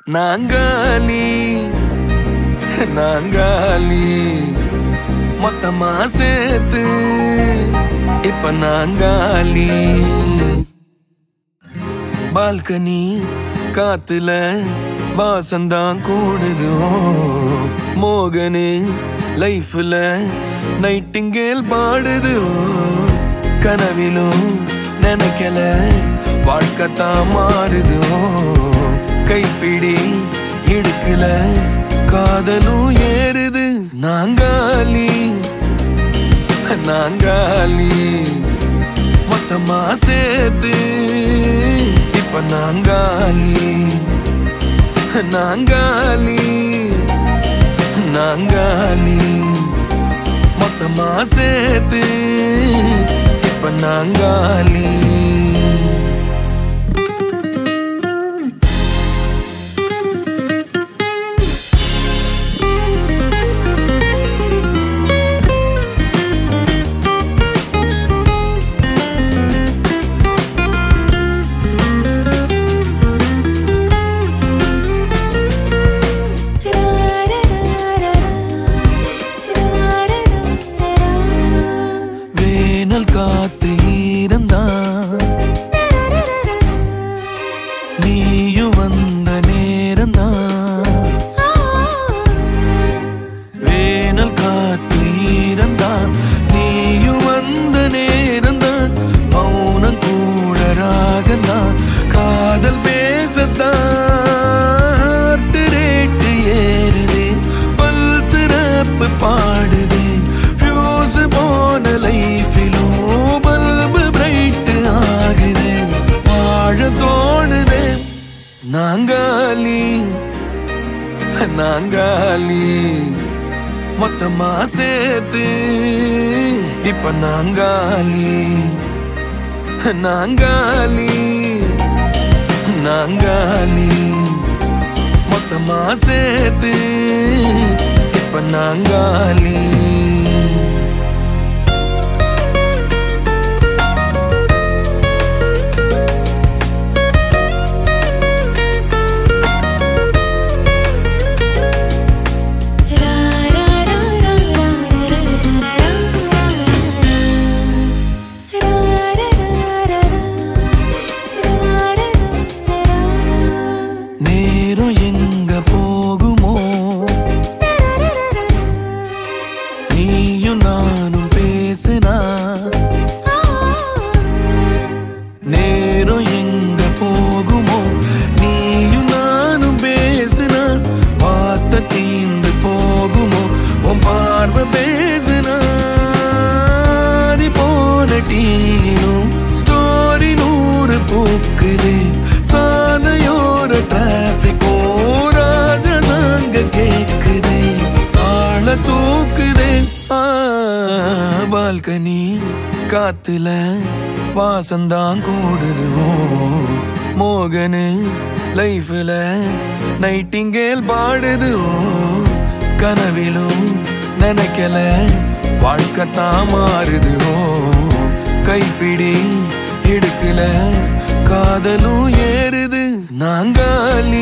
நாங்காலி நாங்காலி மொத்தமா சேர்த்து இப்ப நாங்காலி பால்கனி காத்துல வாசந்தான் கூடுதோ மோகனு லைஃப்ல நைட்டிங்கேல் பாடுது கனவிலும் நினைக்கல வாழ்க்கைத்தான் மாறுதோ கைப்பிடி இடுக்கல காதலும் ஏறுது நாங்காலி நாங்காலி மொத்தமா சேர்த்து இப்ப நாங்காலி நாங்காலி நாங்காலி மொத்தமா சேர்த்து இப்ப நாங்காலி வேனல் காத்து ஈரந்தான் நீயும் வந்த நேரந்தான் வேனல் காத்து ஈரந்தான் நீயும் வந்த நேரந்தான் மௌனம் கூட ராகந்தான் காதல் பேசத்தான் ரேட்டு ஏறுதே பல் சிறப்பு பாடுதே ஃபியூஸ் போன லைஃபிலும் பல்பு பிரைட் ஆகுதே வாழ தோணுதே நாங்காலி நாங்காலி மொத்தமா சேர்த்து இப்ப நாங்காலி நாங்காலி நாங்காலி மொத்தமா சேர்த்து இப்ப நாங்காலி நேரம் எங்க போகுமோ நீயும் நானும் பேசினா நேரம் எங்க போகுமோ நீயும் நானும் பேசினா வார்த்தை தீந்து போகுமோ உன் பார்வை பேசினா நீ போன டீனும் ஸ்டோரி நூறு பூக்குது சாலையோர டிராபிக் ராஜனாங்க கேக்குதே ஆள தூக்குதே ஆ, பால்கனி காத்துல வாசந்தான் கூடுதுவோ மோகனு லைஃப்ல நைட்டிங்கேல் பாடுதுவோ கனவிலும் நினைக்கல வாழ்க்கைத்தான் மாறுதுவோ கைப்பிடி இடுக்கல காதலும் ஏறுது நாங்காலி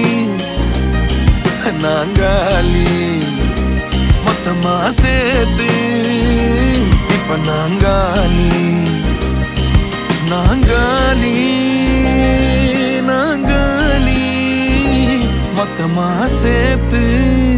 நாங்காலி மொத்தமா சேர்த்து இப்ப நாங்காலி நாங்காலி நாங்காலி மொத்தமா சேர்த்து